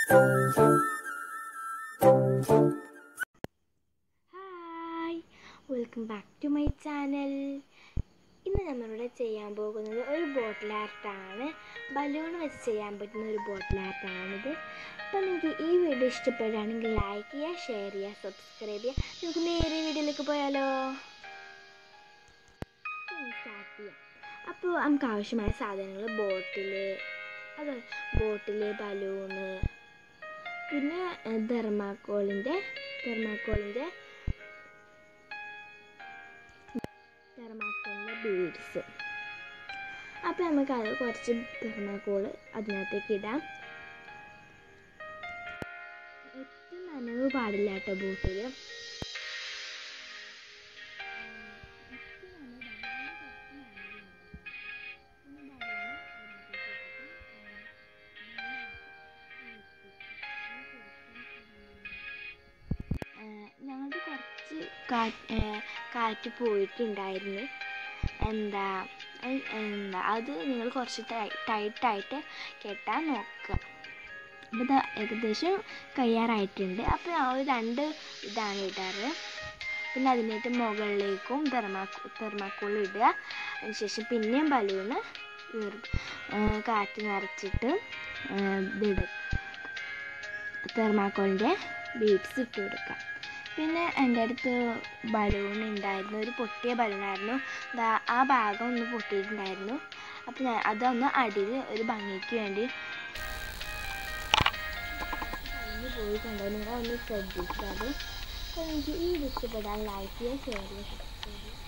hi welcome back to my channel ഇന്ന് നമ്മളിവിടെ ചെയ്യാൻ പോകുന്നത് ഒരു ബോട്ടിൽ ആർട്ടാണ് ബലൂൺ വെച്ച് ചെയ്യാൻ പറ്റുന്ന ഒരു ബോട്ടിൽ ആർട്ടാണിത് അപ്പോൾ നിങ്ങൾക്ക് ഈ വീഡിയോ ഇഷ്ടപ്പെടുകയാണെങ്കിൽ ലൈക്ക് ചെയ്യുക ഷെയർ ചെയ്യുക സബ്സ്ക്രൈബ് ചെയ്യുക നമുക്ക് നേരെ വീഡിയോയിലേക്ക് പോയാലോ സ്റ്റാർട്ട് ചെയ്യാം അപ്പോൾ നമുക്ക് ആവശ്യമായ സാധനങ്ങൾ ബോട്ടിൽ അത് ബോട്ടിൽ ബലൂണ് പിന്നെ തെർമാക്കോളിൻ്റെ തെർമാക്കോളിൻ്റെ തെർമാക്കോളിൻ്റെ ബീഡ്സ് അപ്പോൾ നമുക്ക് അത് കുറച്ച് തെർമാക്കോൾ അതിനകത്തേക്ക് ഇടാം ഏറ്റവും നനവ് പാടില്ല കേട്ടോ ബോട്ടിൽ ഞങ്ങൾക്ക് കുറച്ച് കാറ്റ് കാറ്റ് പോയിട്ടുണ്ടായിരുന്നു എന്താ അത് എന്താ അത് നിങ്ങൾ കുറച്ച് ടൈറ്റായിട്ട് കെട്ടാൻ നോക്കുക അപ്പോൾ ഇത് ഏകദേശം കഴിയാറായിട്ടുണ്ട് അപ്പോൾ ഞങ്ങൾ രണ്ട് ഇതാണ് ഇടാറ് പിന്നെ അതിനായിട്ട് മുകളിലേക്കും തെർമാക്കോ തെർമാക്കോൾ ഇടുക അതിനുശേഷം പിന്നെയും ബലൂണ് കാറ്റ് നിറച്ചിട്ട് ഇതിടുക തെർമാക്കോളിൻ്റെ ബീഡ്സ് ഇട്ട് കൊടുക്കുക പിന്നെ എൻ്റെ അടുത്ത് ബലൂൺ ഉണ്ടായിരുന്നു ഒരു പൊട്ടിയ ബലൂണായിരുന്നു ആ ഭാഗം ഒന്ന് പൊട്ടിയിട്ടുണ്ടായിരുന്നു അപ്പോൾ ഞാൻ അതൊന്ന് അടിയിൽ ഒരു ഭംഗിക്ക് വേണ്ടി കഴിഞ്ഞ് പോയിട്ടുണ്ടോ നിങ്ങൾ ഒന്ന് ശ്രദ്ധിച്ചത് അപ്പോൾ എനിക്ക് ഈ ഇഷ്ടപ്പെടാൻ ലൈക്ക് ചെയ്യുക ഷെയർ ചെയ്യുക സബ്സ്ക്രൈബ് ചെയ്യുക